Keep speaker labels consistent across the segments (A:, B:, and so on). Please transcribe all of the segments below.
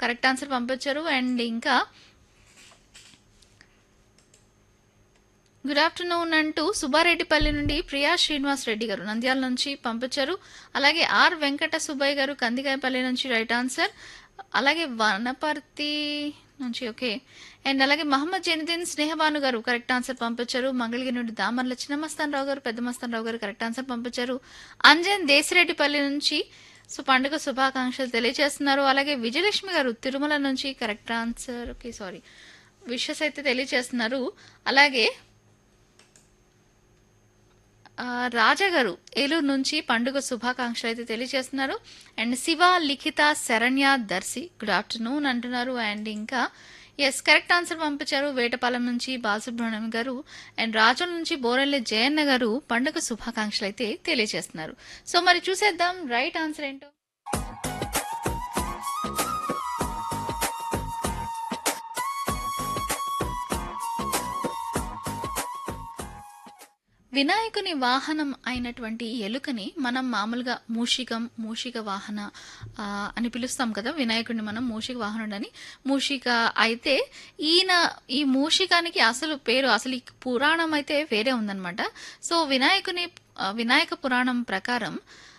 A: correct answer పంపించారు and ఇంకా good afternoon అంటూ సుబ్బారెడ్డిపల్లి నుండి ప్రియా శ్రీనివాస్ రెడ్డి గారు నంద్యాల నుంచి పంపించారు అలాగే ఆర్ వెంకట సుబ్బయ్య గారు కందికాయపల్లి నుంచి రైట్ ఆన్సర్ అలాగే వనపర్తి నుంచి ఓకే అండ్ అలాగే మహమ్మద్ జైనుద్దీన్ స్నేహబాను గారు కరెక్ట్ ఆన్సర్ పంపించారు మంగళగిరి నుండి దామర్ల చిన్నమస్తాన్ రావు గారు పెద్ద మస్తాన్ రావు గారు కరెక్ట్ ఆన్సర్ పంపించారు అంజన్ దేశిరెడ్డిపల్లి నుంచి సో పండుగ శుభాకాంక్షలు తెలియజేస్తున్నారు అలాగే విజయలక్ష్మి గారు తిరుమల నుంచి correct answer okay sorry wishes అయితే తెలియజేస్తున్నారు అలాగే ఆ, రాజా గారు ఏలూరు నుంచి పండుగ శుభాకాంక్షలు అయితే తెలియజేస్తున్నారు and Shiva Likhitha Saranya Darsi good afternoon అంటున్నారు అండ్ ఇంకా ఎస్ కరెక్ట్ ఆన్సర్ పంపించారు వేటపాలెం నుంచి బాలసుబ్రహ్మణ్యం గారు అండ్ రాజుల నుంచి బోరెల్లి జయన్న గారు పండుగ శుభాకాంక్షలు అయితే తెలియజేస్తున్నారు సో మరి చూసేద్దాం రైట్ ఆన్సర్ ఏంటో వినాయకుని వాహనం అయినటువంటి ఎలుకని మనం మామూలుగా మూషికం మూషిక వాహన ఆ, అని పిలుస్తాం కదా వినాయకుడిని మనం మూషిక వాహనుడు అని మూషిక అయితే ఈయన ఈ మూషికానికి అసలు పేరు అసలు ఈ పురాణం అయితే వేరే ఉందన్నమాట సో వినాయకుని ఆ, వినాయక పురాణం ప్రకారం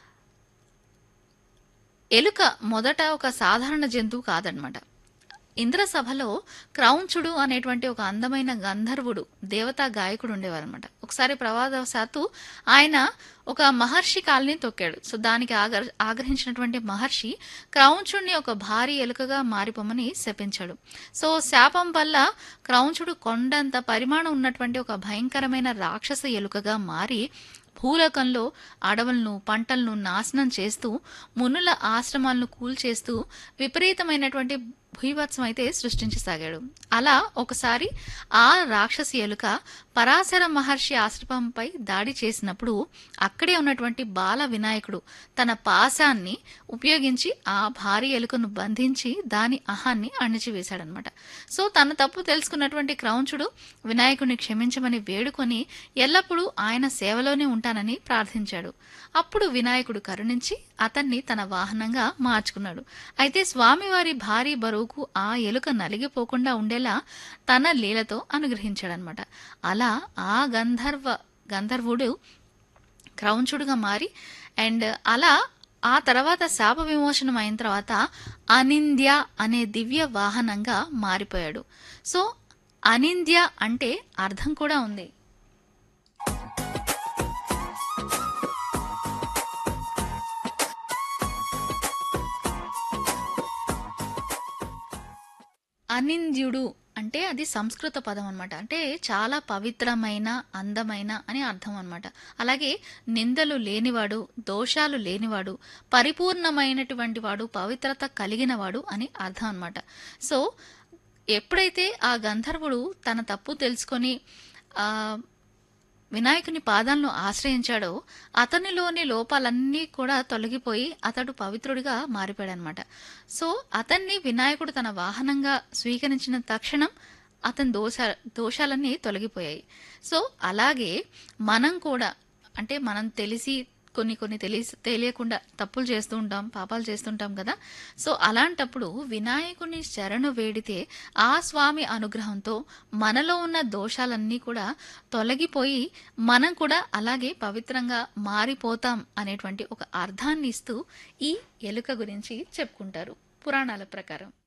A: ఎలుక మొదట ఒక సాధారణ జంతువు కాదనమాట ఇంద్రసభలో క్రౌంచుడు అనేటువంటి ఒక అందమైన గంధర్వుడు దేవతా గాయకుడు ఉండేవారనమాట ఒకసారి ప్రవాదవశాత్తు ఆయన ఒక మహర్షి కాల్ని తొక్కాడు సో దానికి ఆగర్ ఆగ్రహించినటువంటి మహర్షి క్రౌంచుడిని ఒక భారీ ఎలుకగా మారిపోమని శపించాడు సో శాపం వల్ల క్రౌంచుడు కొండంత పరిమాణం ఉన్నటువంటి ఒక భయంకరమైన రాక్షస ఎలుకగా మారి భూలోకంలో అడవులను పంటలను నాశనం చేస్తూ మునుల ఆశ్రమాలను కూల్చేస్తూ విపరీతమైనటువంటి భూవత్సం అయితే సృష్టించసాగాడు అలా ఒకసారి ఆ రాక్షసి ఎలుక పరాశర మహర్షి ఆశ్రమంపై దాడి చేసినప్పుడు అక్కడే ఉన్నటువంటి బాల వినాయకుడు తన పాశాన్ని ఉపయోగించి ఆ భారీ ఎలుకను బంధించి దాని అహాన్ని అణిచివేశాడనమాట సో తన తప్పు తెలుసుకున్నటువంటి క్రౌంచుడు వినాయకుడిని క్షమించమని వేడుకొని ఎల్లప్పుడూ ఆయన సేవలోనే ఉంటానని ప్రార్థించాడు అప్పుడు వినాయకుడు కరుణించి అతన్ని తన వాహనంగా మార్చుకున్నాడు అయితే స్వామివారి భారీ బరువుకు ఆ ఎలుక నలిగిపోకుండా ఉండేలా తన లీలతో అనుగ్రహించాడనమాట అలా ఆ గంధర్వ గంధర్వుడు క్రౌంచుడుగా మారి అండ్ అలా ఆ తర్వాత శాప విమోచనం అయిన తర్వాత అనింద్య అనే దివ్య వాహనంగా మారిపోయాడు సో అనింద్య అంటే అర్థం కూడా ఉంది అనింద్యుడు అంటే అది సంస్కృత పదం అనమాట అంటే చాలా పవిత్రమైన అందమైన అని అర్థం అనమాట అలాగే నిందలు లేనివాడు దోషాలు లేనివాడు పరిపూర్ణమైనటువంటి వాడు పవిత్రత కలిగినవాడు అని అర్థం అనమాట సో ఎప్పుడైతే ఆ గంధర్వుడు తన తప్పు తెలుసుకొని ఆ వినాయకుని పాదాలను ఆశ్రయించాడో అతనిలోని లోపాలన్నీ కూడా తొలగిపోయి అతడు పవిత్రుడిగా మారిపోయాడనమాట సో అతన్ని వినాయకుడు తన వాహనంగా స్వీకరించిన తక్షణం అతని దోష దోషాలన్నీ తొలగిపోయాయి సో అలాగే మనం కూడా అంటే మనం తెలిసి కొన్ని కొన్ని తెలియ తెలియకుండా తప్పులు చేస్తూ ఉంటాం పాపాలు చేస్తుంటాం కదా సో అలాంటప్పుడు వినాయకుని శరణు వేడితే ఆ స్వామి అనుగ్రహంతో మనలో ఉన్న దోషాలన్నీ కూడా తొలగిపోయి మనం కూడా అలాగే పవిత్రంగా మారిపోతాం అనేటువంటి ఒక అర్థాన్ని ఇస్తూ ఈ ఎలుక గురించి చెప్పుకుంటారు పురాణాల ప్రకారం